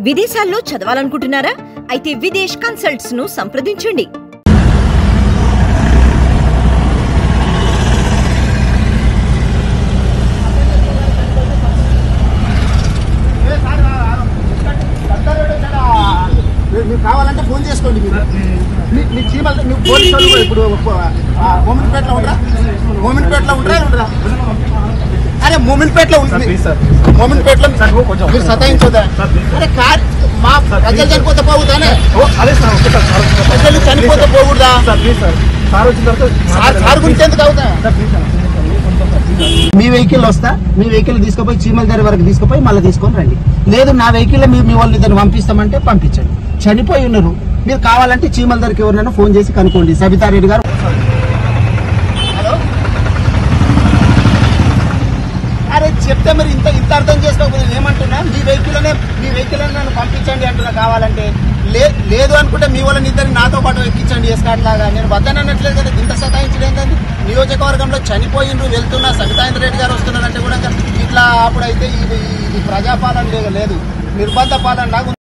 విదేశాల్లో చదవాలనుకుంటున్నారా అయితే విదేశ్ కన్సల్ట్స్ ను సంప్రదించండి మీరు మీరు కావాలంటే ఫోన్ చేసుకోండి మీరు మీ- మీ చీమలు మీ పోలీసు వాళ్ళు కూడా ఇప్పుడు మోమిన్పేటలో ఉండరా మోమిన్పేటలో ఉండరా ఉండరా అరే మోమిన్పేటలో ఉంటుంది మోమిన్పేటలో మీరు సతాయించోదా అరే కార్ మా ప్రజలు చనిపోతే పోగుతానే ప్రజలు చనిపోతే పోకూడదా సార్ సార్ గురించి ఎందుకు అవుతా మీ వెహికల్ వస్తా మీ వెహికల్ తీసుకుపోయి చీమల దగ్గర వరకు తీసుకుపోయి మళ్ళీ తీసుకొని రండి లేదు నా వెహికల్ మీ మీ వాళ్ళని ఇద్దరు పంపిస్తామంటే పంపించండి చనిపోయి ఉన్నారు మీరు కావాలంటే చీమల దగ్గరికి ఎవరినైనా ఫోన్ చేసి కనుక్కోండి సబితారెడ్డి గారు హలో అరే చెప్తే మరి ఇంత ఇంత అర్థం చేసుకోకపోతే నేను ఏమంటున్నా మీ వెహికల్ మీ వెహికల్ నన్ను పంపించండి అంటున్నా కావాలంటే లే లేదు అనుకుంటే మీ వాళ్ళని ఇద్దరిని నాతో పాటు ఎక్కించండి ఎస్కాట్ లాగా నేను వద్దనట్లేదు కదా ఇంత సతాయించడం ఏంటండి నియోజకవర్గంలో చనిపోయిండ్రు వెళ్తున్నా సబితాయింద్ర రెడ్డి గారు వస్తున్నారంటే కూడా ఇట్లా అప్పుడైతే ఇది ఇది ప్రజాపాలన లేదు నిర్బంధ పాలన లాగా ఉంది.